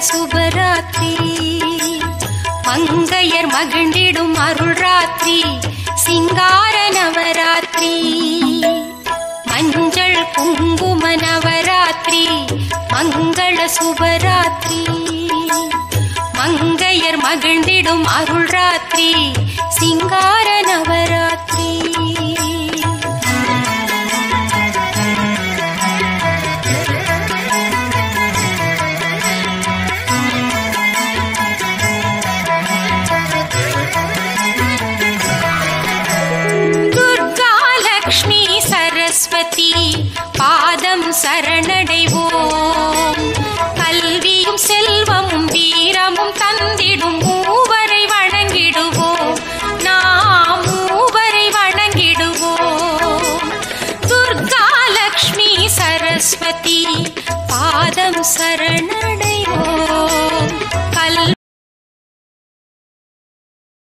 சுபராத்திரி மங்கையர் மகிழ்ந்திடும் அருள் ராத்திரி சிங்கார நவராத்திரி மஞ்சள் குங்கும நவராத்திரி மங்கள சுபராத்திரி மங்கையர் மகிழ்ந்திடும் அருள் ராத்திரி சிங்கார நவராத்திரி துர்கா லக்ஷ்மி சரஸ்வதி பாதம் சரணடைவோம் கல்வியும் செல்வமும் வீரமும் தந்திடும் மூவரை வணங்கிடுவோம் நாம் மூவரை வணங்கிடுவோம் துர்கா லக்ஷ்மி சரஸ்வதி பாதம் சரணடைவோம்